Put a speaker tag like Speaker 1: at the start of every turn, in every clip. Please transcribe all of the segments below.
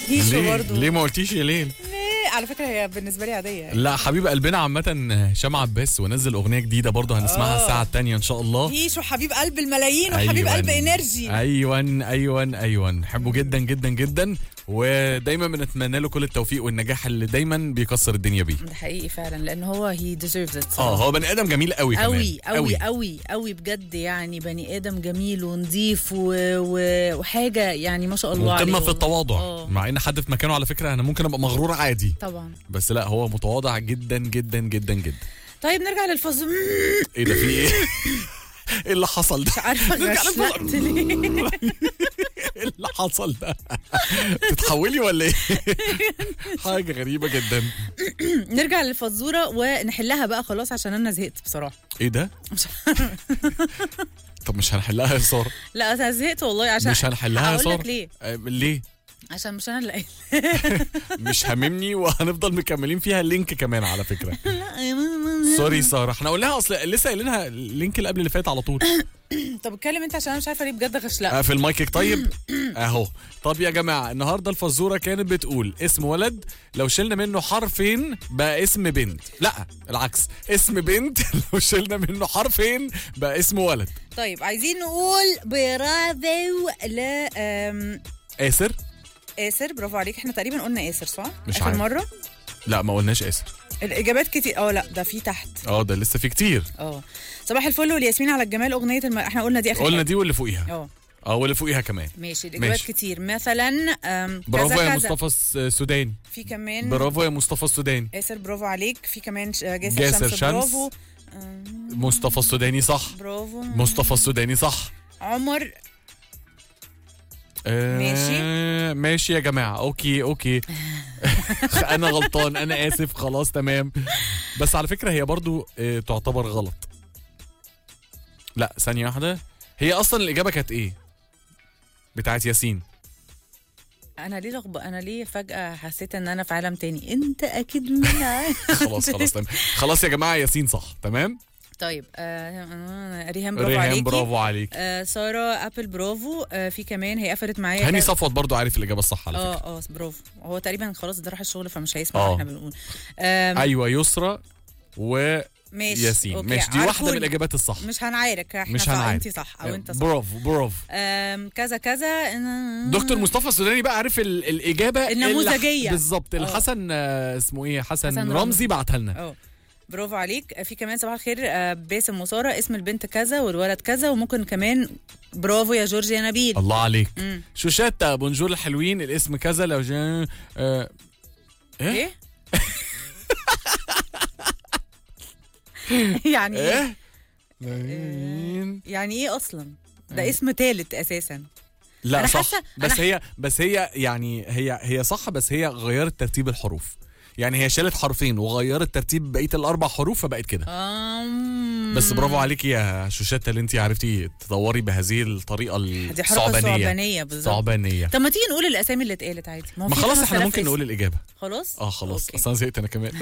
Speaker 1: هيشو
Speaker 2: ليه
Speaker 1: برضه
Speaker 2: ليه ما قلتيش يا ليل
Speaker 1: ليه على فكره هي بالنسبه لي عاديه يعني.
Speaker 2: لا حبيب قلبنا عامة هشام عباس ونزل أغنية جديدة برضه هنسمعها
Speaker 1: آه.
Speaker 2: الساعة التانية إن شاء الله
Speaker 1: هيشو حبيب قلب الملايين وحبيب قلب انرجي
Speaker 2: ايوه ايوه ايوه نحبه جدا جدا جدا ودايما بنتمنى له كل التوفيق والنجاح اللي دايما بيكسر الدنيا بيه
Speaker 1: ده حقيقي فعلا لان هو هي ديزيرفز ات
Speaker 2: اه هو بني ادم جميل قوي كمان
Speaker 1: قوي قوي قوي قوي بجد يعني بني ادم جميل ونظيف و... و... وحاجه يعني ما شاء الله عليه
Speaker 2: وقمه في
Speaker 1: والله.
Speaker 2: التواضع
Speaker 1: آه.
Speaker 2: مع ان حد في مكانه على فكره انا ممكن ابقى مغرور عادي
Speaker 1: طبعا
Speaker 2: بس لا هو متواضع جدا جدا جدا جدا
Speaker 1: طيب نرجع للفظ
Speaker 2: ايه ده في ايه ايه اللي حصل ده
Speaker 1: مش عارفه
Speaker 2: نرجع
Speaker 1: غشلقت
Speaker 2: للفظ.
Speaker 1: ليه
Speaker 2: ايه اللي حصل ده بتتحولي ولا ايه حاجه غريبه جدا
Speaker 1: نرجع للفزوره ونحلها بقى خلاص عشان انا زهقت بصراحه
Speaker 2: ايه ده
Speaker 1: مش
Speaker 2: طب مش هنحلها يا ساره
Speaker 1: لا انا زهقت والله عشان
Speaker 2: مش هنحلها يا
Speaker 1: هقول
Speaker 2: ساره
Speaker 1: لك ليه
Speaker 2: آه، ليه
Speaker 1: عشان مش انا اللي قايله
Speaker 2: مش هاممني وهنفضل مكملين فيها اللينك كمان على فكره سوري ساره احنا قلناها اصل لسه قايلينها اللينك اللي قبل اللي فات على طول
Speaker 1: طب اتكلم انت عشان انا مش عارفه ليه بجد غشلقت
Speaker 2: آه، في المايك طيب اهو طب يا جماعه النهارده الفزوره كانت بتقول اسم ولد لو شلنا منه حرفين بقى اسم بنت لا العكس اسم بنت لو شلنا منه حرفين بقى اسم ولد
Speaker 1: طيب عايزين نقول برافو ل آم،
Speaker 2: اسر
Speaker 1: آسر برافو عليك احنا تقريبا قلنا آسر صح؟
Speaker 2: مش
Speaker 1: آخر
Speaker 2: عارف.
Speaker 1: مرة
Speaker 2: لا ما قلناش اسر
Speaker 1: الإجابات كتير اه لا ده في تحت
Speaker 2: اه ده لسه في كتير
Speaker 1: اه صباح الفل والياسمين على الجمال أغنية الم... احنا قلنا دي آخر
Speaker 2: قلنا
Speaker 1: حاجة.
Speaker 2: دي واللي فوقيها
Speaker 1: اه
Speaker 2: اه واللي فوقيها كمان
Speaker 1: ماشي الإجابات
Speaker 2: ماشي.
Speaker 1: كتير مثلا آم،
Speaker 2: برافو
Speaker 1: كذا
Speaker 2: يا
Speaker 1: كذا.
Speaker 2: مصطفى الس- السوداني
Speaker 1: في كمان
Speaker 2: برافو يا مصطفى السوداني
Speaker 1: آسر برافو عليك في كمان ش- جاسر,
Speaker 2: جاسر
Speaker 1: شمس,
Speaker 2: شمس.
Speaker 1: برافو آم،
Speaker 2: مصطفى السوداني صح
Speaker 1: برافو
Speaker 2: مصطفى السوداني صح
Speaker 1: عمر
Speaker 2: آه،
Speaker 1: ماشي.
Speaker 2: ماشي يا جماعه اوكي اوكي انا غلطان انا اسف خلاص تمام بس على فكره هي برضو آه، تعتبر غلط لا ثانيه واحده هي اصلا الاجابه كانت ايه بتاعت ياسين
Speaker 1: انا ليه لغب... انا ليه فجأة حسيت ان انا في عالم تاني انت اكيد من
Speaker 2: خلاص خلاص تمام خلاص يا جماعه ياسين صح تمام
Speaker 1: طيب آه... ريهام برافو
Speaker 2: ريهام
Speaker 1: عليكي
Speaker 2: برافو عليك
Speaker 1: آه ساره ابل برافو آه في كمان هي قفلت معايا
Speaker 2: هاني
Speaker 1: كان-
Speaker 2: صفوت برضو عارف الاجابه الصح على فكره
Speaker 1: اه اه برافو هو تقريبا خلاص ده راح الشغل فمش هيسمع
Speaker 2: آه.
Speaker 1: اللي احنا بنقول آم،
Speaker 2: ايوه يسرى وياسين
Speaker 1: ماشي أوكي،
Speaker 2: ماشي دي واحده من
Speaker 1: عارفوني.
Speaker 2: الاجابات الصح
Speaker 1: مش هنعارك احنا
Speaker 2: مش
Speaker 1: صح
Speaker 2: هنعارك.
Speaker 1: انت صح او انت صح
Speaker 2: برافو برافو
Speaker 1: آم، كذا كذا
Speaker 2: دكتور مصطفى السوداني بقى عارف ال- الاجابه اللي-
Speaker 1: النموذجية.
Speaker 2: بالظبط اللي
Speaker 1: آه.
Speaker 2: حسن آه، اسمه ايه حسن,
Speaker 1: حسن
Speaker 2: رمزي,
Speaker 1: رمزي.
Speaker 2: بعتها لنا
Speaker 1: اه برافو عليك آه، في كمان صباح الخير آه، باسم وساره اسم البنت كذا والولد كذا وممكن كمان برافو يا جورج يا نبيل
Speaker 2: الله عليك
Speaker 1: مم.
Speaker 2: شوشاتا بونجور الحلوين الاسم كذا لو جا آه ايه
Speaker 1: ايه يعني ايه
Speaker 2: ايه
Speaker 1: يعني ايه اصلا ده اسم تالت اساسا
Speaker 2: لا
Speaker 1: أنا
Speaker 2: صح
Speaker 1: حاسة-
Speaker 2: بس
Speaker 1: أنا-
Speaker 2: هي بس هي يعني هي هي صح بس هي غيرت ترتيب الحروف يعني هي شالت حرفين وغيرت ترتيب بقيه الاربع حروف فبقت كده
Speaker 1: أم...
Speaker 2: بس برافو عليكي يا شوشاتا اللي انت عرفتي تطوري بهذه الطريقه
Speaker 1: دي حركه
Speaker 2: الصعبانيه
Speaker 1: صعبانيه بالظبط
Speaker 2: صعبانيه
Speaker 1: طب ما تيجي نقول الاسامي اللي اتقالت عادي هو
Speaker 2: ما
Speaker 1: في
Speaker 2: خلاص
Speaker 1: 5000
Speaker 2: احنا ممكن
Speaker 1: اسم.
Speaker 2: نقول الاجابه
Speaker 1: خلاص
Speaker 2: اه خلاص
Speaker 1: أوكي.
Speaker 2: اصل انا زهقت انا كمان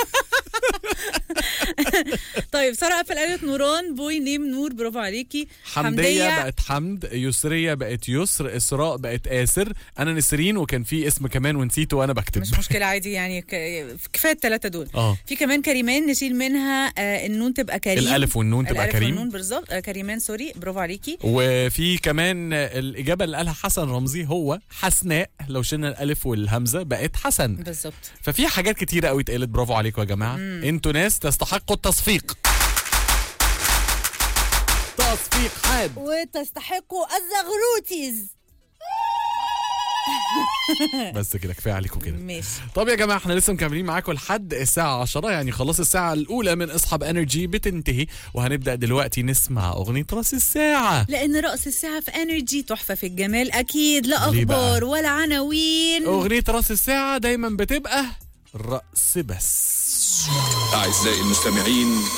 Speaker 1: طيب ساره قفل قالت نوران بوي نيم نور برافو عليكي
Speaker 2: حمدية بقت حمد يسرية بقت يسر إسراء بقت آسر أنا نسرين وكان في اسم كمان ونسيته وأنا بكتب
Speaker 1: مش مشكله عادي يعني ك... كفايه الثلاثه دول
Speaker 2: اه
Speaker 1: في كمان كريمان نشيل منها آه النون تبقى كريم
Speaker 2: الألف والنون تبقى
Speaker 1: الألف
Speaker 2: كريم
Speaker 1: والنون بالظبط آه كريمان سوري برافو عليكي
Speaker 2: وفي كمان الإجابة اللي قالها حسن رمزي هو حسناء لو شلنا الألف والهمزة بقت حسن
Speaker 1: بالظبط
Speaker 2: ففي حاجات كتيرة قوي اتقالت برافو عليكم يا جماعة انتوا ناس تستحقوا التصفيق تصفيق حاد
Speaker 1: وتستحقوا الزغروتيز
Speaker 2: بس كده كفايه عليكم كده
Speaker 1: ماشي
Speaker 2: طب يا جماعه احنا لسه مكملين معاكم لحد الساعه 10 يعني خلاص الساعه الاولى من اصحاب انرجي بتنتهي وهنبدا دلوقتي نسمع اغنيه راس الساعه
Speaker 1: لان رأس الساعة في انرجي تحفة في الجمال اكيد لا
Speaker 2: ليه بقى؟
Speaker 1: اخبار ولا عناوين
Speaker 2: اغنيه راس الساعه دايما بتبقى رأس بس
Speaker 3: أعزائي المستمعين